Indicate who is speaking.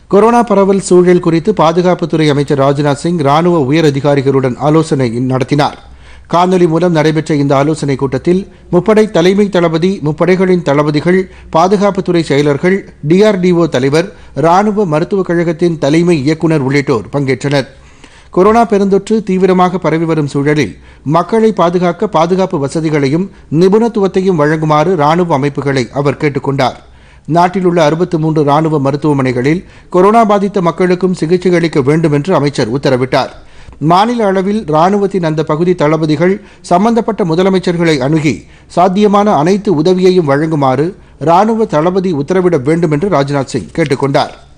Speaker 1: corona பரவல் சூழல் குறித்து பாதுகாப்புத்துறை அமைச்சர் ராஜ்நாத் சிங் ராணுவ உயர் அதிகாரிகளுடன் ஆலோசனை நடத்தினார் காணொலி மூலம் நடைபெற்ற இந்த ஆலோசனைக் கூட்டத்தில் முப்படை தலைமை தளபதி முப்படைகளின் தளபதிகள் பாதுகாப்புத்துறை செயலர்கள் டிஆர்டிஓ தலைவர் ராணுவ மருத்துவக் கழகத்தின் தலைமை இயக்குநர் உள்ளிட்டோர் பங்கேற்றனர் கொரோனா பெருந்தொற்று தீவிரமாக பரவி வரும் சூழலில் மக்களை பாதுகாக்க பாதுகாப்பு வசதிகளையும் நிபுணத்துவத்தையும் வழங்குமாறு ராணுவ அமைப்புகளை அவர் கேட்டுக் கொண்டார் நாட்டில் உள்ள அறுபத்து மூன்று ராணுவ மருத்துவமனைகளில் கொரோனா பாதித்த மக்களுக்கும் சிகிச்சை அளிக்க வேண்டும் என்று அமைச்சர் உத்தரவிட்டார் மாநில அளவில் ராணுவத்தின் அந்த பகுதி தளபதிகள் சம்பந்தப்பட்ட முதலமைச்சர்களை அணுகி சாத்தியமான அனைத்து உதவியையும் வழங்குமாறு ராணுவ தளபதி உத்தரவிட வேண்டும் என்று ராஜ்நாத் சிங் கேட்டுக் கொண்டார்